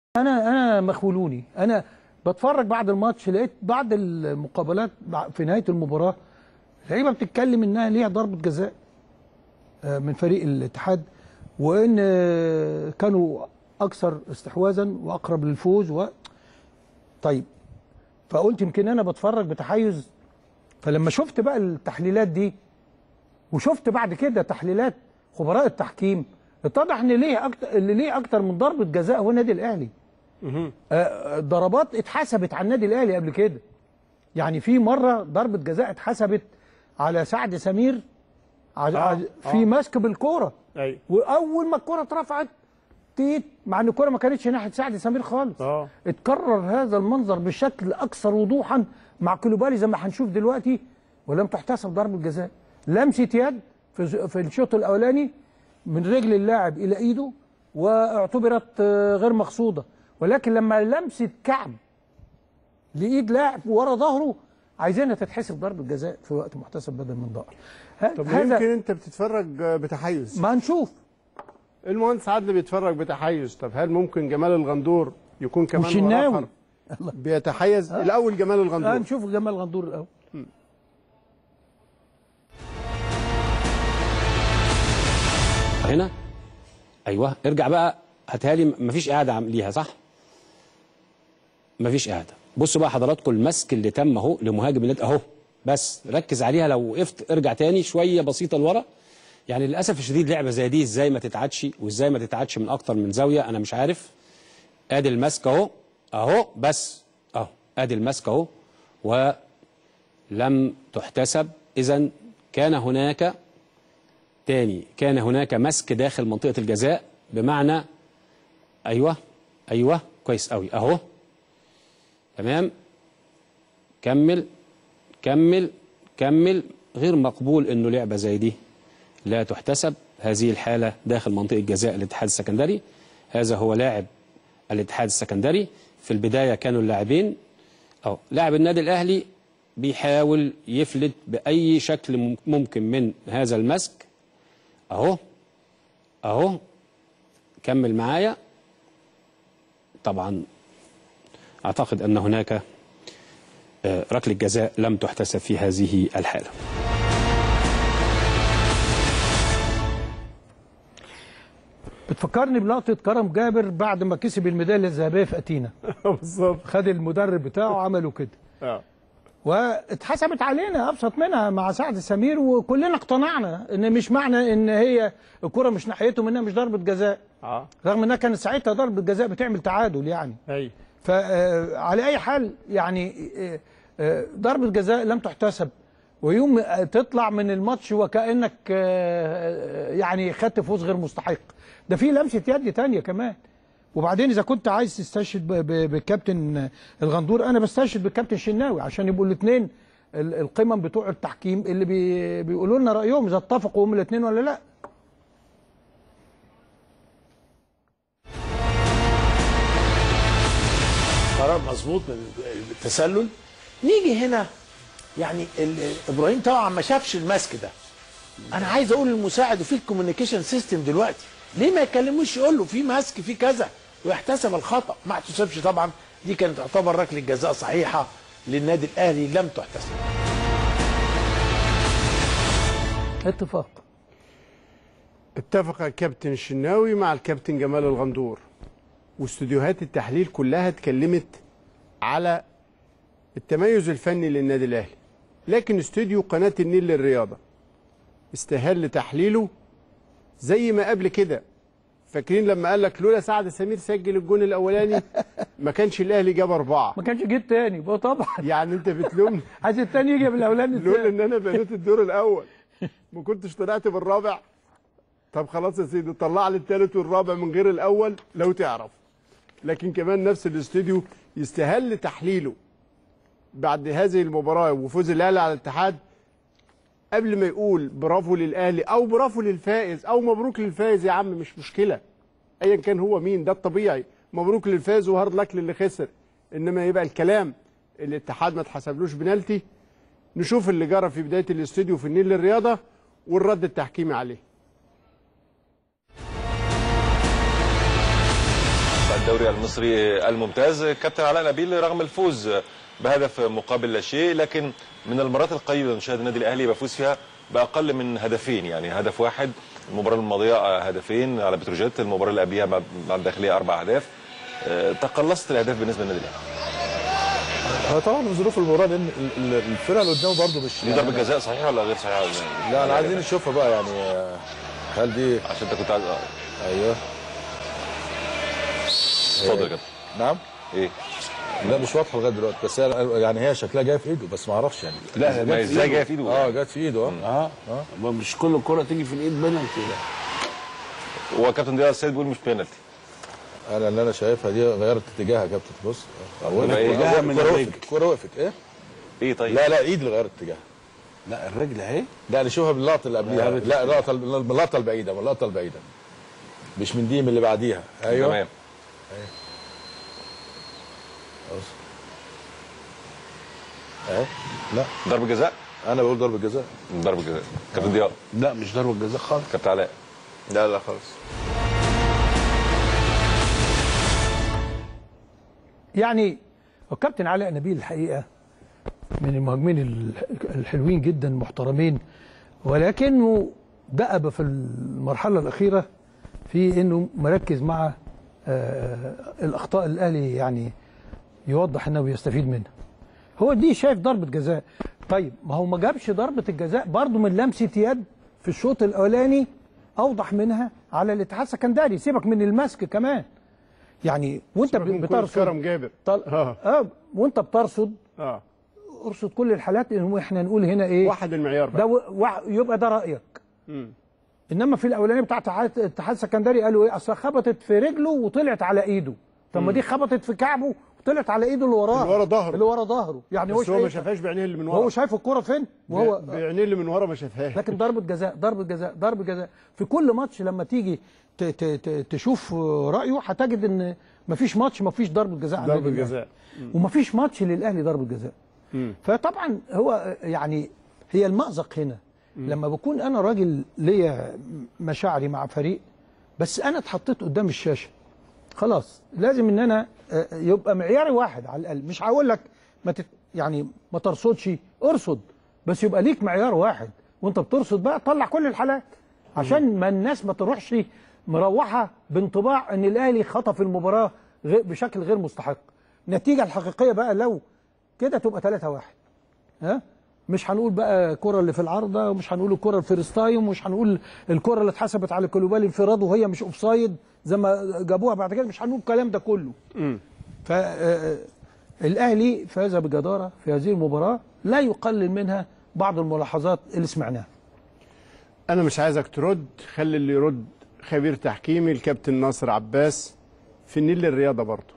انا انا مخولوني انا بتفرج بعد الماتش لقيت بعد المقابلات بع- في نهايه المباراه اللعيبه بتتكلم انها ليها ضربه جزاء آه، من فريق الاتحاد وان آه، كانوا اكثر استحواذا واقرب للفوز و طيب فقلت يمكن انا بتفرج بتحيز فلما شفت بقى التحليلات دي وشفت بعد كده تحليلات خبراء التحكيم اتضح ان ليه اكتر اللي ليه اكتر من ضربه جزاء هو النادي الاهلي آه، ضربات اتحسبت على النادي الاهلي قبل كده يعني في مره ضربه جزاء اتحسبت على سعد سمير ع- ع- في مسك بالكوره ايوه واول ما الكوره اترفعت تيت مع ان الكوره ما كانتش ناحيه سعد سمير خالص اه اتكرر هذا المنظر بشكل اكثر وضوحا مع كلوبالي زي ما هنشوف دلوقتي ولم تحتسب ضربه جزاء لمسه يد في في الشوط الاولاني من رجل اللاعب الى ايده واعتبرت آه، غير مقصوده ولكن لما لمسه كعب لايد لاعب ورا ظهره عايزينها تتحسب ضربه جزاء في وقت محتسب بدل من ضائع ه- طب ما يمكن انت بتتفرج بتحيز ما نشوف المهندس عادل بيتفرج بتحيز طب هل ممكن جمال الغندور يكون كمان وراه والشناوي. حرف بيتحيز الاول جمال آه الغندور نشوف جمال غندور الاول هنا ايوه ارجع بقى هاتها لي مفيش اعاده عم- ليها صح مفيش اعاده بصوا بقى حضراتكم المسك اللي تم اهو لمهاجم النادي اهو بس ركز عليها لو وقفت ارجع تاني شويه بسيطه لورا يعني للاسف الشديد لعبه زي دي ازاي ما تتعادش وازاي ما تتعادش من اكتر من زاويه انا مش عارف ادي المسك اهو اهو بس اهو ادي المسك اهو ولم تحتسب اذا كان هناك تاني كان هناك مسك داخل منطقة الجزاء بمعنى أيوة أيوة كويس قوي أهو تمام كمل كمل كمل غير مقبول انه لعبة زي دي لا تحتسب هذه الحالة داخل منطقة جزاء الاتحاد السكندري هذا هو لاعب الاتحاد السكندري في البداية كانوا اللاعبين أو لاعب النادي الأهلي بيحاول يفلت بأي شكل مم- ممكن من هذا المسك اهو اهو كمل معايا طبعا اعتقد ان هناك آه، ركله جزاء لم تحتسب في هذه الحاله بتفكرني بلقطه كرم جابر بعد ما كسب الميداليه الذهبيه في اتينا بالظبط خد المدرب بتاعه عملوا كده اه واتحسبت علينا ابسط منها مع سعد سمير وكلنا اقتنعنا ان مش معنى ان هي الكره مش ناحيتهم انها مش ضربه جزاء اه رغم انها كانت ساعتها ضربه جزاء بتعمل تعادل يعني ايوه فعلى اي حال يعني آه، آه، ضربه جزاء لم تحتسب ويوم آه، تطلع من الماتش وكانك آه، يعني خدت فوز غير مستحق ده في لمسه يد تانية كمان وبعدين اذا كنت عايز تستشهد ب- ب- بالكابتن الغندور انا بستشهد بالكابتن شناوي عشان يبقوا الاثنين القمم بتوع التحكيم اللي بي بيقولوا لنا رايهم اذا اتفقوا هم الاثنين ولا لا قرار مظبوط من التسلل نيجي هنا يعني ال- ابراهيم طبعا ما شافش الماسك ده انا عايز اقول للمساعد وفي الكوميونيكيشن سيستم دلوقتي ليه ما يكلموش يقول له في ماسك في كذا ويحتسب الخطا ما احتسبش طبعا دي كانت تعتبر ركله جزاء صحيحه للنادي الاهلي لم تحتسب اتفاق اتفق الكابتن الشناوي مع الكابتن جمال الغندور واستوديوهات التحليل كلها اتكلمت على التميز الفني للنادي الاهلي لكن استوديو قناه النيل للرياضه استهل تحليله زي ما قبل كده فاكرين لما قال لك لولا سعد سمير سجل الجون الاولاني ما كانش الاهلي جاب اربعه ما كانش جيت تاني بقى طبعا يعني انت بتلومني عايز التاني يجي بالاولاني لولا ان انا بنيت الدور الاول ما كنتش طلعت بالرابع طب خلاص يا سيدي طلع لي الثالث والرابع من غير الاول لو تعرف لكن كمان نفس الاستوديو يستهل تحليله بعد هذه المباراه وفوز الاهلي على الاتحاد قبل ما يقول برافو للاهلي او برافو للفائز او مبروك للفائز يا عم مش مشكله ايا كان هو مين ده الطبيعي مبروك للفائز وهارد لك للي خسر انما يبقى الكلام الاتحاد ما اتحسبلوش بنالتي نشوف اللي جرى في بدايه الاستوديو في النيل للرياضه والرد التحكيمي عليه الدوري المصري الممتاز كابتن علاء نبيل رغم الفوز بهدف مقابل لا شيء لكن من المرات القليله نشاهد النادي الاهلي بيفوز فيها باقل من هدفين يعني هدف واحد المباراه الماضيه هدفين على بتروجيت المباراه اللي قبلها مع مع الداخليه اربع اهداف آه، تقلصت الاهداف بالنسبه للنادي الاهلي هو طبعا في ظروف المباراه لان ال- ال- الفرقه اللي قدامه برضه مش دي ضربه جزاء صحيحه ولا غير صحيحه لا انا عايزين نشوفها بقى يعني آه، هل دي عشان انت كنت عايز آه، ايوه اتفضل يا كابتن نعم ايه لا مش واضحه لغايه دلوقتي بس هي يعني هي شكلها جايه في ايده بس ما اعرفش يعني لا ما ازاي جايه في ايده اه جت في ايده اه اه ما مش كل كرة تيجي في الايد بينالتي ده هو كابتن ضياء السيد بيقول مش بينالتي انا اللي انا شايفها دي غيرت اتجاهها يا كابتن بص آه، يبقى إيه؟ اتجاهها من الكرة الرجل. وقفت الكرة وقفت ايه ايه طيب لا لا ايد اللي غيرت اتجاهها لا الرجل اهي لا نشوفها باللقطه اللي قبليها لا اللقطه من اللقطه البعيده من اللقطه البعيده مش من دي من اللي بعديها ايوه تمام اهي لا ضربه جزاء انا بقول ضربه جزاء ضربه جزاء كابتن ضياء لا مش ضربة جزاء خالص كابتن علاء لا لا خالص يعني الكابتن علاء نبيل الحقيقه من المهاجمين ال- الحلوين جدا محترمين ولكنه دأب في المرحله الاخيره في انه مركز مع آه، الاخطاء الاهلي يعني يوضح انه بيستفيد منها هو دي شايف ضربه جزاء طيب ما هو ما جابش ضربه الجزاء برضه من لمسه يد في الشوط الاولاني اوضح منها على الاتحاد السكندري سيبك من المسك كمان يعني وانت سيبك من كرة بترصد كرم جابر طل... اه اه وانت بترصد اه ارصد كل الحالات ان احنا نقول هنا ايه واحد المعيار ده بقى و... وع- يبقى ده رايك مم. انما في الاولانيه بتاعت اتحاد الاتحاد السكندري قالوا ايه اصل خبطت في رجله وطلعت على ايده طب ما دي خبطت في كعبه وطلعت على ايده اللي وراه اللي ورا ظهره. اللي ورا ظهره يعني هو بس هو ما شايف شافهاش بعينيه اللي من ورا وهو شايف الكرة فين وهو بعينيه اللي من ورا ما شافهاش لكن ضربة جزاء ضربة جزاء ضربة جزاء في كل ماتش لما تيجي ت- ت- ت- تشوف رأيه هتجد ان مفيش ماتش مفيش ضربة جزاء على ضربة النادي الأهلي. جزاء ومفيش ماتش للاهلي ضربة جزاء فطبعا هو يعني هي المأزق هنا لما بكون انا راجل ليا مشاعري مع فريق بس انا اتحطيت قدام الشاشه خلاص لازم ان انا آه، يبقى معياري واحد على الاقل مش هقول لك ما تت يعني ما ترصدش ارصد بس يبقى ليك معيار واحد وانت بترصد بقى طلع كل الحالات عشان ما الناس ما تروحش مروحه بانطباع ان الاهلي خطف المباراه غير بشكل غير مستحق النتيجه الحقيقيه بقى لو كده تبقى 3 1 ها مش هنقول بقى الكرة اللي في العارضة ومش هنقول الكرة الفيرست تايم ومش هنقول الكرة اللي اتحسبت على كولوبالي انفراد وهي مش اوفسايد زي ما جابوها بعد كده مش هنقول الكلام ده كله ف آه، الاهلي فاز بجدارة في هذه المباراة لا يقلل منها بعض الملاحظات اللي سمعناها انا مش عايزك ترد خلي اللي يرد خبير تحكيمي الكابتن ناصر عباس في النيل الرياضه برضه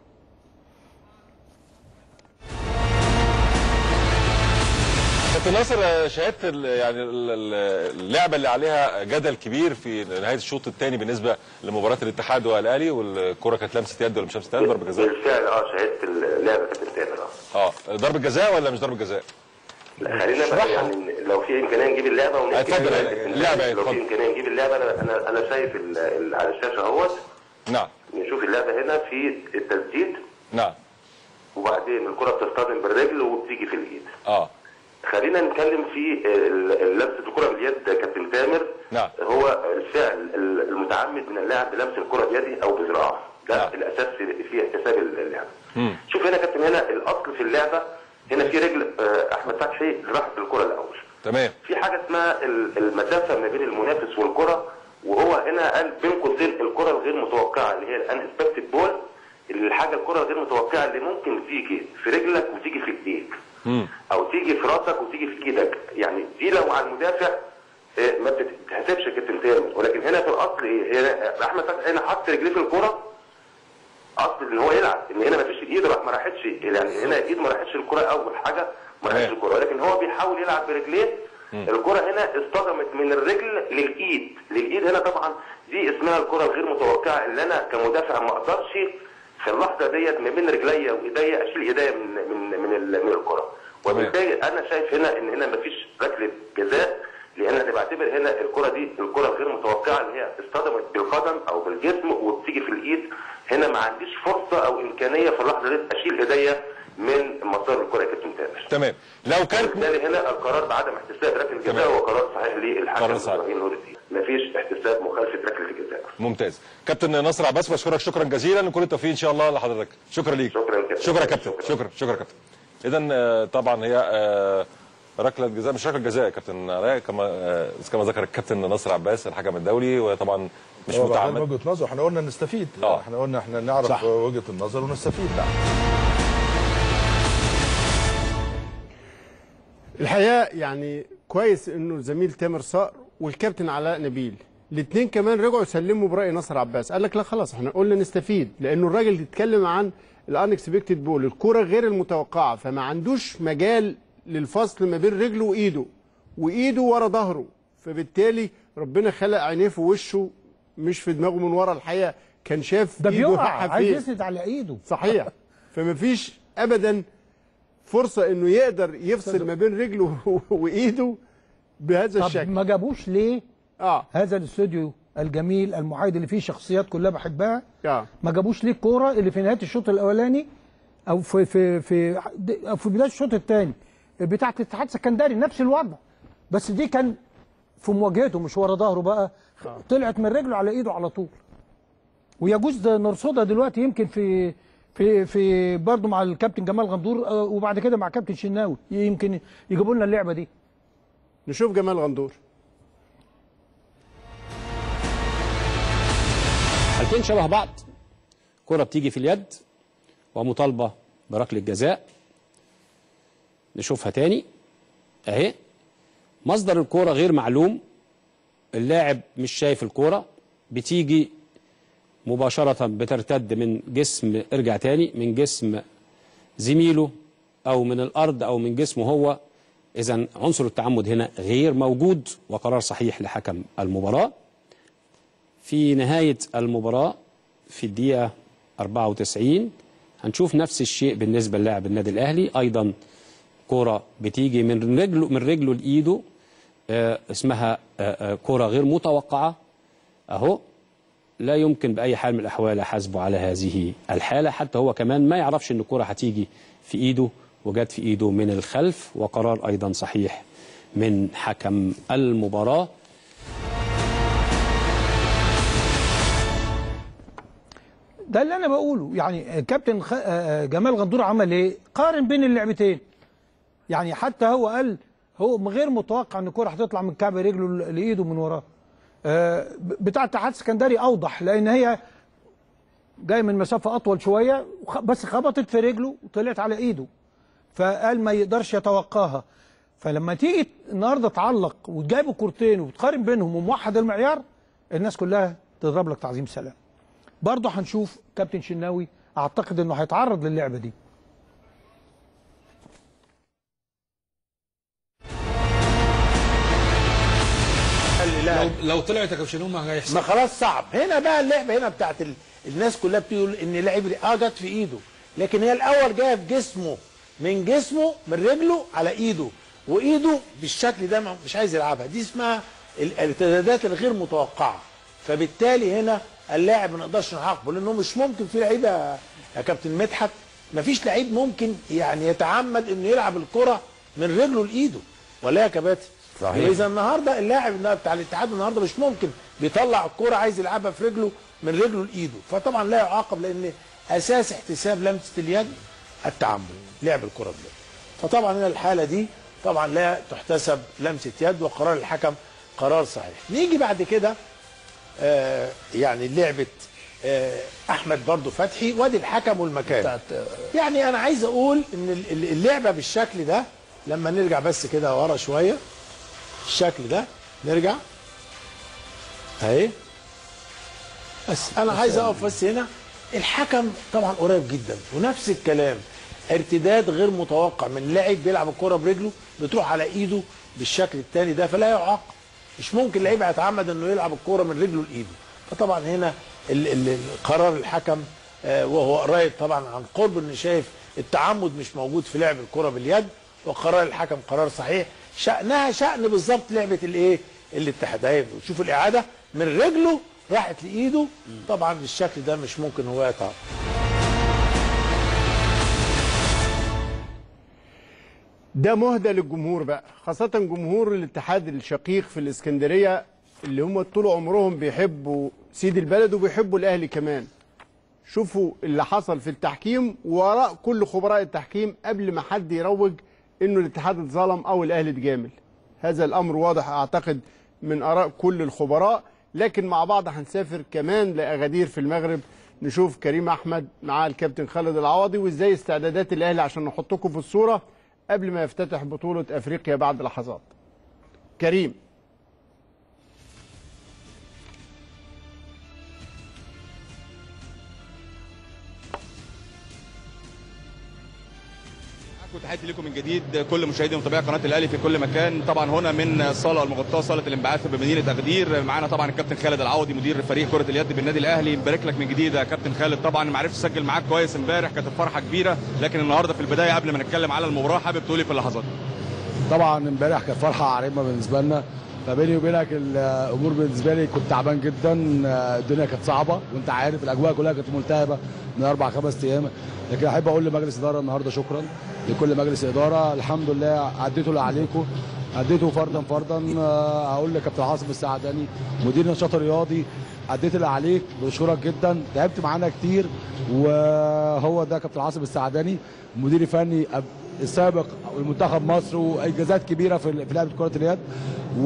كابتن ناصر آه، شاهدت ال- يعني ال- ال- اللعبه اللي عليها جدل كبير في نهايه الشوط الثاني بالنسبه لمباراه الاتحاد والاهلي والكره كانت لمسه يد ولا مش لمسه يد ضربه جزاء بالفعل اه شاهدت اللعبه كانت بتتعمل اه اه ضربه جزاء ولا مش ضربه جزاء لا، خلينا بقى يعني لو في امكانيه نجيب اللعبه ونحكي اتفضل، فيها. اللعبة، لو في اتفضل. امكانيه نجيب اللعبه انا انا انا شايف ال- ال- على الشاشه اهوت نعم نشوف اللعبه هنا في التسديد نعم وبعدين الكره بتصطدم بالرجل وبتيجي في الايد اه خلينا نتكلم في ال- ال- لمسه الكره باليد كابتن تامر نعم. هو الفعل ال- المتعمد من اللاعب بلمس الكره بيده او بذراعه ده نعم. الاساس في في احتساب اللعبه شوف هنا كابتن هنا الاصل في اللعبه هنا في رجل آه، احمد فتحي راح بالكره الاول تمام في حاجه اسمها ال- المسافه ما بين المنافس والكره وهو هنا قال بين قوسين الكره الغير متوقعه اللي هي الانسبكتد بول الحاجه الكره الغير متوقعه اللي ممكن تيجي في رجلك وتيجي في ايديك او تيجي في راسك وتيجي في ايدك يعني دي لو على المدافع آه، ما بتتحسبش كابتن تامر ولكن هنا في الاصل ايه هنا احمد فتحي هنا حط رجليه في الكره اصل ان هو يلعب ان هنا ما فيش الايد راح ما راحتش يعني هنا الايد ما راحتش الكره اول حاجه ما راحتش تمام. الكره ولكن هو بيحاول يلعب برجليه الكره هنا اصطدمت من الرجل للايد للايد هنا طبعا دي اسمها الكره الغير متوقعه اللي انا كمدافع ما اقدرش في اللحظه ديت ما بين رجليا وايديا اشيل ايديا من من من, ال- من الكره وبالتالي انا شايف هنا ان هنا ما فيش ركله جزاء لان انا بعتبر هنا الكره دي الكره الغير متوقعه اللي هي اصطدمت بالقدم او بالجسم وبتيجي في الايد هنا ما عنديش فرصه او امكانيه في اللحظه دي اشيل ايديا من مسار الكره يا كابتن تامر تمام لو كانت بالتالي هنا القرار بعدم احتساب ركله الجزاء هو قرار صحيح للحكم قرار صحيح. ابراهيم نور الدين مفيش احتساب مخالفه ركله الجزاء ممتاز كابتن نصر عباس بشكرك شكرا جزيلا وكل التوفيق ان شاء الله لحضرتك شكرا ليك شكرا كابتن. شكرا يا كابتن شكرا. شكرا شكرا يا كابتن اذا طبعا هي آه، ركله جزاء مش ركله جزاء يا كابتن علاء كما آه، كما ذكر الكابتن نصر عباس الحكم الدولي وطبعا مش هو بعدين متعمد وجهه نظر احنا قلنا نستفيد آه. احنا قلنا احنا نعرف صح. وجهه النظر ونستفيد نعم الحقيقه يعني كويس انه الزميل تامر صقر والكابتن علاء نبيل الاثنين كمان رجعوا سلموا براي نصر عباس قال لك لا خلاص احنا قلنا نستفيد لانه الراجل اتكلم عن الانكسبكتد بول الكره غير المتوقعه فما عندوش مجال للفصل ما بين رجله وايده وايده ورا ظهره فبالتالي ربنا خلق عينيه في وشه مش في دماغه من ورا الحقيقه كان شاف ده إيده بيقع رايحة عايز فين. يسند على ايده صحيح فما فيش ابدا فرصه انه يقدر يفصل ما بين رجله وايده بهذا طب الشكل ما جابوش ليه اه هذا الاستوديو الجميل المحايد اللي فيه شخصيات كلها بحبها اه ما جابوش ليه الكوره اللي في نهايه الشوط الاولاني او في في في أو في بدايه الشوط الثاني بتاعه الاتحاد السكندري نفس الوضع بس دي كان في مواجهته مش ورا ظهره بقى طلعت من رجله على ايده على طول ويجوز ده نرصدها دلوقتي يمكن في في في برضه مع الكابتن جمال غندور آه، وبعد كده مع كابتن شناوي يمكن يجيبوا لنا اللعبه دي نشوف جمال غندور حالتين شبه بعض كرة بتيجي في اليد ومطالبة بركلة جزاء نشوفها تاني اهي مصدر الكرة غير معلوم اللاعب مش شايف الكرة بتيجي مباشرة بترتد من جسم ارجع تاني من جسم زميله او من الارض او من جسمه هو اذا عنصر التعمد هنا غير موجود وقرار صحيح لحكم المباراه في نهاية المباراة في الدقيقة 94 هنشوف نفس الشيء بالنسبة للاعب النادي الأهلي أيضا كرة بتيجي من رجله من رجله لإيده آه اسمها آه آه كرة غير متوقعة أهو لا يمكن بأي حال من الأحوال أحاسبه على هذه الحالة حتى هو كمان ما يعرفش إن الكرة هتيجي في إيده وجت في إيده من الخلف وقرار أيضا صحيح من حكم المباراة ده اللي انا بقوله يعني كابتن خ... آه، جمال غندور عمل ايه قارن بين اللعبتين يعني حتى هو قال هو غير متوقع ان الكره هتطلع من كعب رجله ل- لايده من وراه آه، ب- بتاع الاتحاد السكندري اوضح لان هي جايه من مسافه اطول شويه وخ- بس خبطت في رجله وطلعت على ايده فقال ما يقدرش يتوقاها فلما تيجي النهارده تعلق وتجايبوا كورتين وتقارن بينهم وموحد المعيار الناس كلها تضرب لك تعظيم سلام برضه هنشوف كابتن شناوي اعتقد انه هيتعرض للعبه دي خلي لاعب لو طلعت يا كابتن ما هيحصل ما خلاص صعب هنا بقى اللعبه هنا بتاعت ال... الناس كلها بتقول ان لعيب اه جت في ايده لكن هي الاول جايه في جسمه من جسمه من رجله على ايده وايده بالشكل ده ما- مش عايز يلعبها دي اسمها ال- الارتدادات الغير متوقعه فبالتالي هنا اللاعب ما نقدرش نعاقبه لانه مش ممكن في لعيبه يا كابتن مدحت ما فيش لعيب ممكن يعني يتعمد انه يلعب الكره من رجله لايده ولا يا كباتن صحيح. اذا النهارده اللاعب النهارده بتاع الاتحاد النهارده مش ممكن بيطلع الكوره عايز يلعبها في رجله من رجله لايده فطبعا لا يعاقب لان اساس احتساب لمسه اليد التعمد لعب الكره باليد فطبعا هنا الحاله دي طبعا لا تحتسب لمسه يد وقرار الحكم قرار صحيح نيجي بعد كده آه يعني لعبه آه احمد برضو فتحي وادي الحكم والمكان يعني انا عايز اقول ان ال- ال- اللعبه بالشكل ده لما نرجع بس كده ورا شويه الشكل ده نرجع اهي بس انا عايز اقف بس هنا الحكم طبعا قريب جدا ونفس الكلام ارتداد غير متوقع من لاعب بيلعب الكره برجله بتروح على ايده بالشكل الثاني ده فلا يعاقب مش ممكن لعيب يتعمد انه يلعب الكره من رجله لايده فطبعا هنا ال- ال- قرار الحكم آه، وهو قريب طبعا عن قرب انه شايف التعمد مش موجود في لعب الكره باليد وقرار الحكم قرار صحيح شأنها شأن بالظبط لعبه الايه الاتحاد اهي شوف الاعاده من رجله راحت لايده طبعا الشكل ده مش ممكن هو يقطع ده مهدى للجمهور بقى خاصة جمهور الاتحاد الشقيق في الإسكندرية اللي هم طول عمرهم بيحبوا سيد البلد وبيحبوا الأهلي كمان شوفوا اللي حصل في التحكيم وراء كل خبراء التحكيم قبل ما حد يروج انه الاتحاد اتظلم او الاهلي اتجامل هذا الامر واضح اعتقد من اراء كل الخبراء لكن مع بعض هنسافر كمان لاغادير في المغرب نشوف كريم احمد مع الكابتن خالد العوضي وازاي استعدادات الاهلي عشان نحطكم في الصوره قبل ما يفتتح بطوله افريقيا بعد لحظات كريم وتحياتي لكم من جديد كل مشاهدي ومتابعي قناه الاهلي في كل مكان طبعا هنا من الصاله المغطاه صاله الانبعاث بمدينه اغدير معانا طبعا الكابتن خالد العوضي مدير فريق كره اليد بالنادي الاهلي مبارك لك من جديد يا كابتن خالد طبعا ما عرفتش اسجل معاك كويس امبارح كانت الفرحه كبيره لكن النهارده في البدايه قبل ما نتكلم على المباراه حابب تقولي في اللحظات طبعا امبارح كانت فرحه عريمه بالنسبه لنا فبيني وبينك الامور بالنسبه لي كنت تعبان جدا الدنيا كانت صعبه وانت عارف الاجواء كلها كانت ملتهبه من اربع خمس ايام لكن احب اقول لمجلس الاداره النهارده شكرا لكل مجلس اداره الحمد لله عديتوا اللي عليكم عديتوا فردا فردا آه، هقول لكابتن عاصم السعداني مدير النشاط الرياضي عديت اللي عليك بشكرك جدا تعبت معانا كتير وهو ده كابتن عاصم السعداني مدير الفني أب- السابق لمنتخب مصر وانجازات كبيره في في لعبه كره اليد و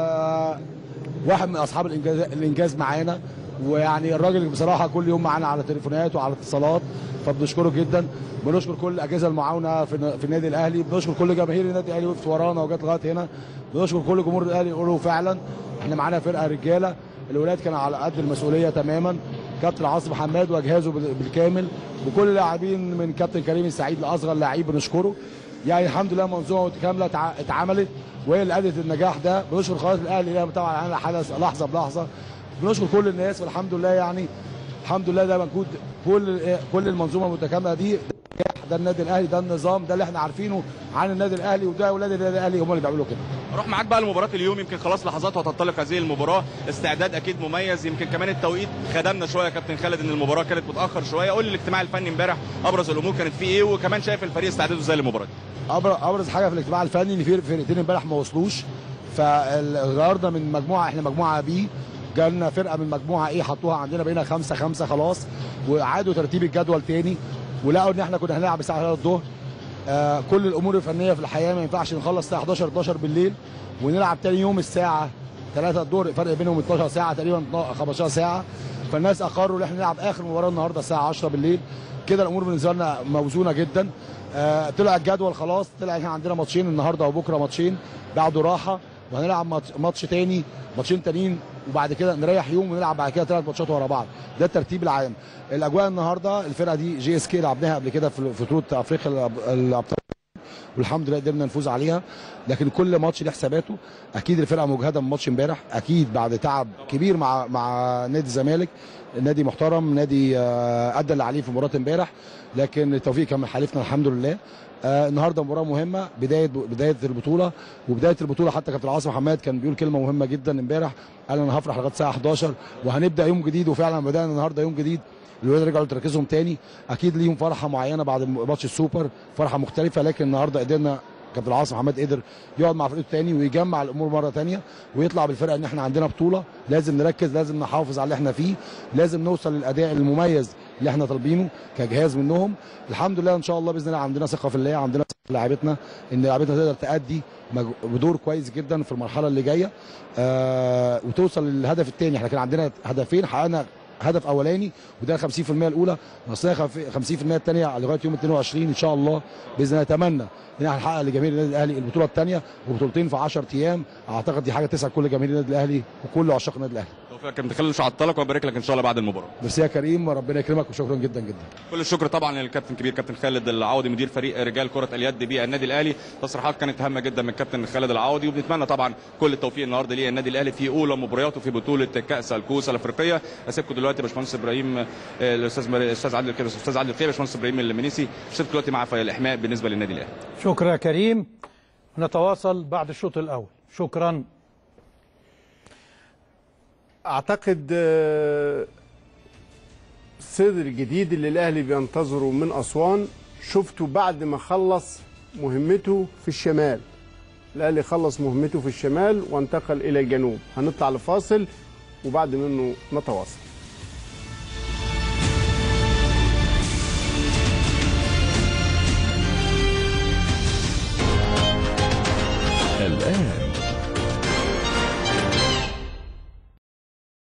واحد من اصحاب الانجاز الانجاز معانا ويعني الراجل بصراحه كل يوم معانا على تليفونات وعلى اتصالات فبنشكره جدا بنشكر كل الاجهزه المعاونه في في النادي الاهلي بنشكر كل جماهير النادي الاهلي وقفت ورانا وجت لغايه هنا بنشكر كل جمهور الاهلي يقولوا فعلا احنا معانا فرقه رجاله الولاد كانوا على قد المسؤوليه تماما كابتن عاصم حماد واجهازه بال- بالكامل وكل اللاعبين من كابتن كريم السعيد لاصغر لعيب بنشكره يعني الحمد لله منظومه متكامله تع- اتعملت وهي اللي ادت النجاح ده بنشكر قناه الاهلي اللي هي متابعه على حدث لحظه بلحظه بنشكر كل الناس والحمد لله يعني الحمد لله ده مجهود كل كل المنظومه المتكامله دي ده النجاح، ده النادي الاهلي ده النظام ده اللي احنا عارفينه عن النادي الاهلي وده اولاد النادي الاهلي هم اللي بيعملوا كده اروح معاك بقى لمباراه اليوم يمكن خلاص لحظات وهتنطلق هذه المباراه استعداد اكيد مميز يمكن كمان التوقيت خدمنا شويه يا كابتن خالد ان المباراه كانت متاخر شويه قول لي الاجتماع الفني امبارح ابرز الامور كانت فيه ايه وكمان شايف الفريق استعداده ازاي للمباراه دي ابرز ابرز حاجه في الاجتماع الفني ان في فرقتين امبارح ما وصلوش فالنهارده من مجموعه احنا مجموعه بي جالنا فرقه من مجموعه ايه حطوها عندنا بقينا خمسه خمسه خلاص وعادوا ترتيب الجدول تاني ولقوا ان احنا كنا هنلعب الساعه 3 الظهر آه كل الامور الفنيه في الحياه ما ينفعش نخلص الساعه 11 12 بالليل ونلعب تاني يوم الساعه 3 الظهر فرق بينهم 12 ساعه تقريبا 15 ساعه فالناس اقروا ان احنا نلعب اخر مباراه النهارده الساعه 10 بالليل كده الامور بالنسبه لنا موزونه جدا آه طلع الجدول خلاص طلع احنا عندنا ماتشين النهارده وبكره ماتشين بعده راحه وهنلعب ماتش, ماتش تاني ماتشين تانيين وبعد كده نريح يوم ونلعب بعد كده ثلاث ماتشات ورا بعض ده الترتيب العام الاجواء النهارده الفرقه دي جي اس كي لعبناها قبل كده في في بطوله افريقيا الأب- الابطال والحمد لله قدرنا نفوز عليها لكن كل ماتش له حساباته اكيد الفرقه مجهده من ماتش امبارح اكيد بعد تعب كبير مع مع نادي الزمالك نادي محترم نادي آه، ادى اللي عليه في مباراه امبارح لكن التوفيق كان من حالفنا الحمد لله آه النهارده مباراه مهمه بدايه بدايه البطوله وبدايه البطوله حتى كابتن عاصم حماد كان بيقول كلمه مهمه جدا امبارح قال انا هفرح لغايه الساعه 11 وهنبدا يوم جديد وفعلا بدانا النهارده يوم جديد الولاد رجعوا لتركيزهم تاني اكيد ليهم فرحه معينه بعد ماتش السوبر فرحه مختلفه لكن النهارده قدرنا كابتن عاصم حماد قدر يقعد مع فرقته تاني ويجمع الامور مره تانيه ويطلع بالفرقه ان احنا عندنا بطوله لازم نركز لازم نحافظ على اللي احنا فيه لازم نوصل للاداء المميز اللي احنا طالبينه كجهاز منهم الحمد لله ان شاء الله باذن الله عندنا ثقه في الله عندنا ثقه في لاعبتنا ان لاعبتنا تقدر تادي مج- بدور كويس جدا في المرحله اللي جايه آه وتوصل للهدف الثاني احنا كان عندنا هدفين حققنا هدف اولاني وده 50% الاولى ناقصنا 50% الثانيه لغايه يوم 22 ان شاء الله باذن الله اتمنى ان احنا نحقق لجماهير النادي الاهلي البطوله الثانيه وبطولتين في 10 ايام اعتقد دي حاجه تسعد كل جماهير النادي الاهلي وكل عشاق النادي الاهلي توفيق يا كابتن خالد مش هعطلك وابارك لك ان شاء الله بعد المباراه ميرسي يا كريم وربنا يكرمك وشكرا جدا جدا كل الشكر طبعا للكابتن الكبير كابتن خالد العوضي مدير فريق رجال كره اليد بالنادي الاهلي تصريحات كانت هامه جدا من الكابتن خالد العوضي وبنتمنى طبعا كل التوفيق النهارده للنادي الاهلي في اولى مبارياته في بطوله كاس الكؤوس الافريقيه اسيبكم دلوقتي يا باشمهندس ابراهيم آه، الاستاذ مر- الاستاذ عادل الخير الاستاذ عادل الخير باشمهندس ابراهيم المنيسي اسيبكم دلوقتي مع فريق الاحماء بالنسبه للنادي الاهلي شكرا يا كريم نتواصل بعد الشوط الأول شكرا اعتقد آه، الصيد الجديد اللي الاهلي بينتظره من اسوان شفته بعد ما خلص مهمته في الشمال الاهلي خلص مهمته في الشمال وانتقل الى الجنوب هنطلع لفاصل وبعد منه نتواصل